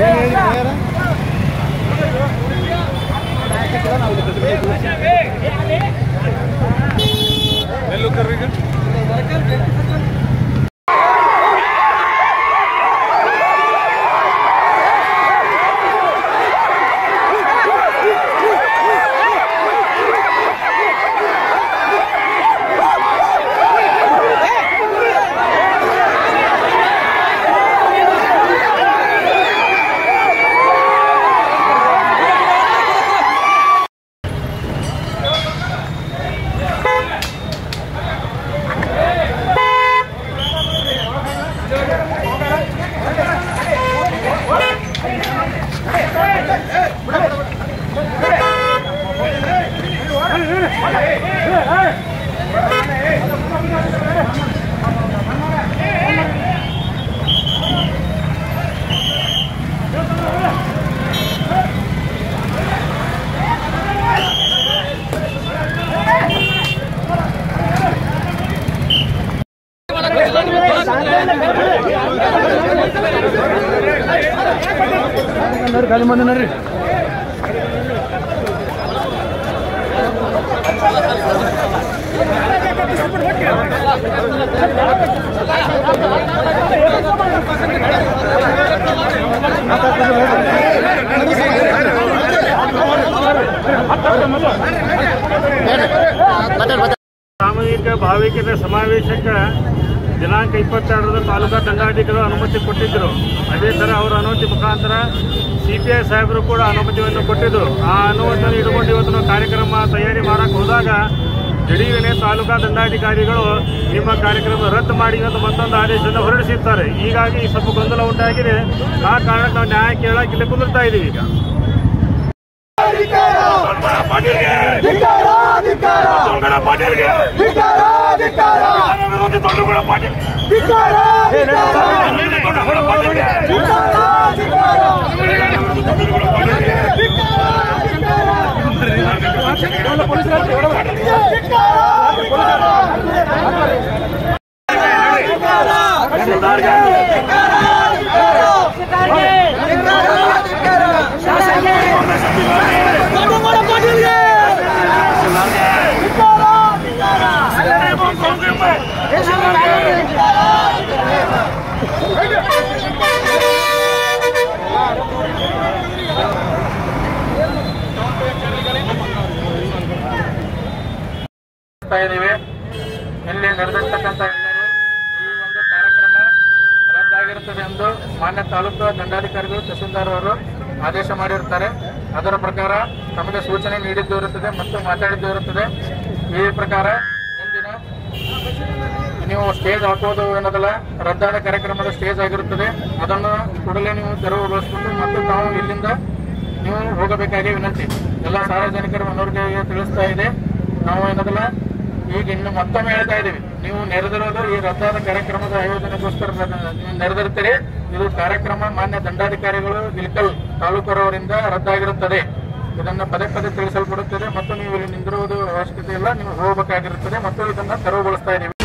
ಖಾಲಿ ಮಂದಿ ನೋಡ್ರಿ ಸಾಮೂಹಿಕ ಭಾವೈಕ್ಯತೆ ಸಮಾವೇಶಕ್ಕೆ ದಿನಾಂಕ ಇಪ್ಪತ್ತೆರಡರ ತಾಲೂಕಾ ದಂಡಾಧಿಕಾರಿಗಳು ಅನುಮತಿ ಕೊಟ್ಟಿದ್ದರು ಅದೇ ಥರ ಅವರ ಅನುಮತಿ ಮುಖಾಂತರ ಸಿ ಪಿ ಐ ಸಾಹೇಬರು ಕೂಡ ಅನುಮತಿಯನ್ನು ಕೊಟ್ಟಿದ್ದರು ಆ ಅನುಮತಿಯನ್ನು ಇಟ್ಕೊಂಡು ಇವತ್ತು ನಾವು ಕಾರ್ಯಕ್ರಮ ತಯಾರಿ ಮಾಡಕ್ಕೆ ಹೋದಾಗ ದಿಢೀರನೆ ತಾಲೂಕಾ ದಂಡಾಧಿಕಾರಿಗಳು ನಿಮ್ಮ ಕಾರ್ಯಕ್ರಮ ರದ್ದು ಮಾಡಿ ಅಂತ ಮತ್ತೊಂದು ಆದೇಶವನ್ನು ಹೊರಡಿಸಿರ್ತಾರೆ ಹೀಗಾಗಿ ಸ್ವಲ್ಪ ಗೊಂದಲ ಉಂಟಾಗಿದೆ ಆ ಕಾರಣಕ್ಕೆ ನಾವು ನ್ಯಾಯ ಕೇಳಕ್ಕೆ ಇಲ್ಲಿ ಕುದುರ್ತಾ ಇದ್ದೀವಿ ಈಗ ಮಾಡ್ತಾ ಇದ್ದೀವಿ ಇಲ್ಲಿ ನಡೆದಿರ್ತಕ್ಕಂಥ ಎಲ್ಲರೂ ಈ ಒಂದು ಕಾರ್ಯಕ್ರಮ ರದ್ದಾಗಿರುತ್ತದೆ ಎಂದು ಮಾನ್ಯ ತಾಲೂಕು ದಂಡಾಧಿಕಾರಿಗಳು ತಹಸೀಲ್ದಾರ್ ಅವರು ಆದೇಶ ಮಾಡಿರುತ್ತಾರೆ ಅದರ ಪ್ರಕಾರ ತಮಗೆ ಸೂಚನೆ ನೀಡಿದ್ದು ಇರುತ್ತದೆ ಮತ್ತು ಮಾತಾಡಿದ್ದು ಇರುತ್ತದೆ ಈ ಪ್ರಕಾರ ಮುಂದಿನ ನೀವು ಸ್ಟೇಜ್ ಹಾಕೋದು ಅನ್ನೋದಲ್ಲ ರದ್ದಾದ ಕಾರ್ಯಕ್ರಮದ ಸ್ಟೇಜ್ ಆಗಿರುತ್ತದೆ ಅದನ್ನು ಕೂಡಲೇ ನೀವು ತೆರವುಗೊಳಿಸಿಕೊಂಡು ಮತ್ತು ತಾವು ಇಲ್ಲಿಂದ ನೀವು ಹೋಗಬೇಕಾಗಿ ವಿನಂತಿ ಎಲ್ಲ ಸಾರ್ವಜನಿಕರ ಮನವರಿಕೆಗೆ ತಿಳಿಸ್ತಾ ಇದೆ ನಾವು ಏನದಲ್ಲ ಈಗ ಇನ್ನು ಮತ್ತೊಮ್ಮೆ ಹೇಳ್ತಾ ಇದ್ದೀವಿ ನೀವು ನೆರೆದಿರೋದು ಈ ರದ್ದಾದ ಕಾರ್ಯಕ್ರಮದ ಆಯೋಜನೆಗೋಸ್ಕರ ರ- ನೀವು ನೆರೆದಿರ್ತೀರಿ ಇದು ಕಾರ್ಯಕ್ರಮ ಮಾನ್ಯ ದಂಡಾಧಿಕಾರಿಗಳು ಇಲ್ಕಲ್ ತಾಲೂಕರವರಿಂದ ರದ್ದಾಗಿರುತ್ತದೆ ಇದನ್ನು ಪದೇ ಪದೇ ತಿಳಿಸಲ್ಪಡುತ್ತದೆ ಮತ್ತು ನೀವು ಇಲ್ಲಿ ನಿಂದಿರುವುದು ಅವಶ್ಯಕತೆ ಇಲ್ಲ ನೀವು ಹೋಗಬೇಕಾಗಿರುತ್ತದೆ ಮತ್ತು ಇದನ್ನು ತೆರವುಗೊಳಿಸ್ತಾ ಇದ್ದೀವಿ